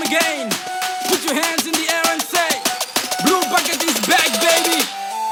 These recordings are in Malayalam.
time again. Put your hands in the air and say, Blue bucket is back, baby.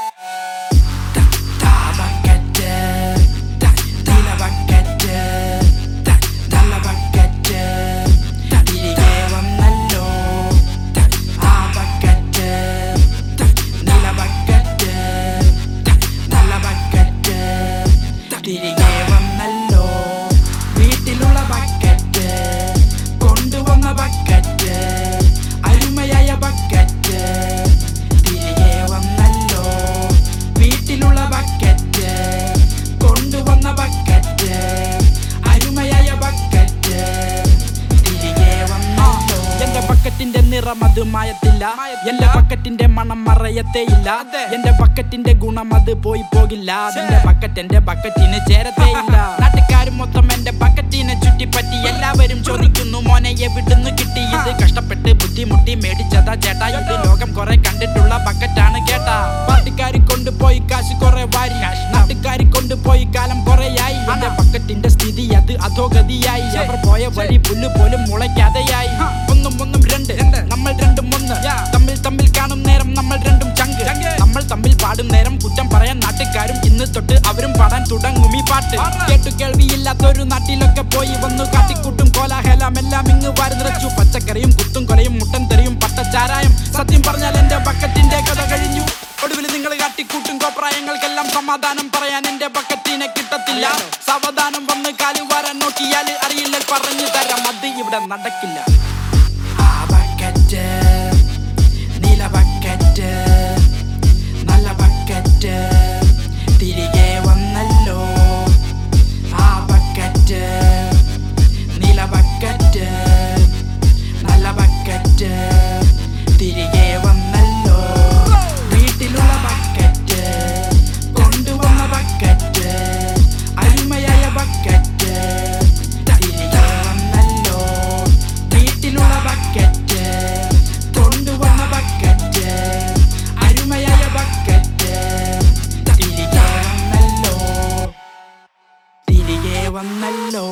തിരികെ വന്നല്ലോ വീട്ടിലുള്ള ബക്കറ്റ് കൊണ്ടുവന്ന ബക്കറ്റ് അരുമയായ ബക്കറ്റ് തിരികെ വന്നല്ലോ വീട്ടിലുള്ള ബക്കറ്റ് കൊണ്ടുവന്ന ബക്കറ്റ് അരുമയായ ബക്കറ്റ് തിരികെ വന്നല്ലോ എന്റെ ബക്കറ്റിന്റെ നിറം അത് മായത്തില്ല എന്റെ ബക്കറ്റിന്റെ മണം മറയത്തേയില്ല എന്റെ ബക്കറ്റിന്റെ ഗുണം അത് പോയി പോകില്ല എന്റെ ബക്കറ്റ് എന്റെ ബക്കറ്റിന് ചേരത്തേയില്ല നാട്ടുകാരും മൊത്തം എന്റെ ബക്കറ്റിനെ ചുറ്റിപ്പറ്റി എല്ലാവരും ചോദിക്കുന്നു മോനെ എവിടുന്ന് കിട്ടി ഇത് കഷ്ടപ്പെട്ട് ബുദ്ധിമുട്ടി മേടിച്ചതാ ചേട്ടാ ഇത് ലോകം കുറെ കണ്ടിട്ടുള്ള ബക്കറ്റാണ് കേട്ടാ പാർട്ടിക്കാരി കൊണ്ടുപോയി കാശ് കുറെ വാരി നാട്ടുകാരി കൊണ്ടുപോയി കാലം കുറെയായി എന്റെ ബക്കറ്റിന്റെ സ്ഥിതി അത് അധോഗതിയായി അവർ പോയ വഴി പുല്ല് പോലും മുളയ്ക്കാതെയായി ഒന്നും ഒന്നും രണ്ട് നമ്മൾ രണ്ടും ഒന്ന് തമ്മിൽ തമ്മിൽ കാണും നേരം നമ്മൾ രണ്ടും ചങ്ക് നമ്മൾ തമ്മിൽ പാടും നേരം കുറ്റം പറയാൻ നാട്ടുകാരും ഇന്ന് തൊട്ട് അവരും പാടാൻ തുടങ്ങും ഈ പാട്ട് കേട്ടു കേൾവിയില്ലാത്തൊരു നാട്ടിലൊക്കെ പോയി വന്നു കാട്ടിക്കൂട്ടും കോലാഹലം എല്ലാം ഇങ്ങ് വാരിനിറച്ചു പച്ചക്കറിയും കുത്തും കൊലയും മുട്ടൻ തെറിയും പട്ടച്ചാരായം സത്യം പറഞ്ഞാൽ എന്റെ ബക്കറ്റിന്റെ കഥ കഴിഞ്ഞു ഒടുവിൽ നിങ്ങൾ കാട്ടിക്കൂട്ടും കോപ്രായങ്ങൾക്കെല്ലാം സമാധാനം പറയാൻ എന്റെ ബക്കറ്റിനെ കിട്ടത്തില്ല സാവധാനം വന്ന് കാലു വാരാൻ നോക്കിയാൽ അറിയില്ല പറഞ്ഞു തരാം അത് ഇവിടെ നടക്കില്ല ആ ബക്കറ്റ് നീല ബക്കറ്റ് നല്ല ബക്കറ്റ് തിരികെ വന്നല്ലോ ആ ബക്കറ്റ് നീല ബക്കറ്റ് നല്ല ബക്കറ്റ് തിരികെ വന്നല്ലോ വീട്ടിലുള്ള ബക്കറ്റ് കൊണ്ടുവന്ന ബക്കറ്റ് അരുമയായ ബക്കറ്റ് തിരികെ വന്നല്ലോ വീട്ടിലുള്ള ബക്കറ്റ് കൊണ്ടുവന്ന ബക്കറ്റ് അരുമയായ ബക്കറ്റ് തിരികെ വന്നല്ലോ തിരികെ വന്നല്ലോ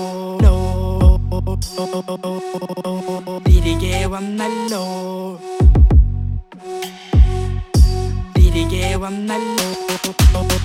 തിരികെ വന്നല്ലോ തിരികെ വന്നല്ലോ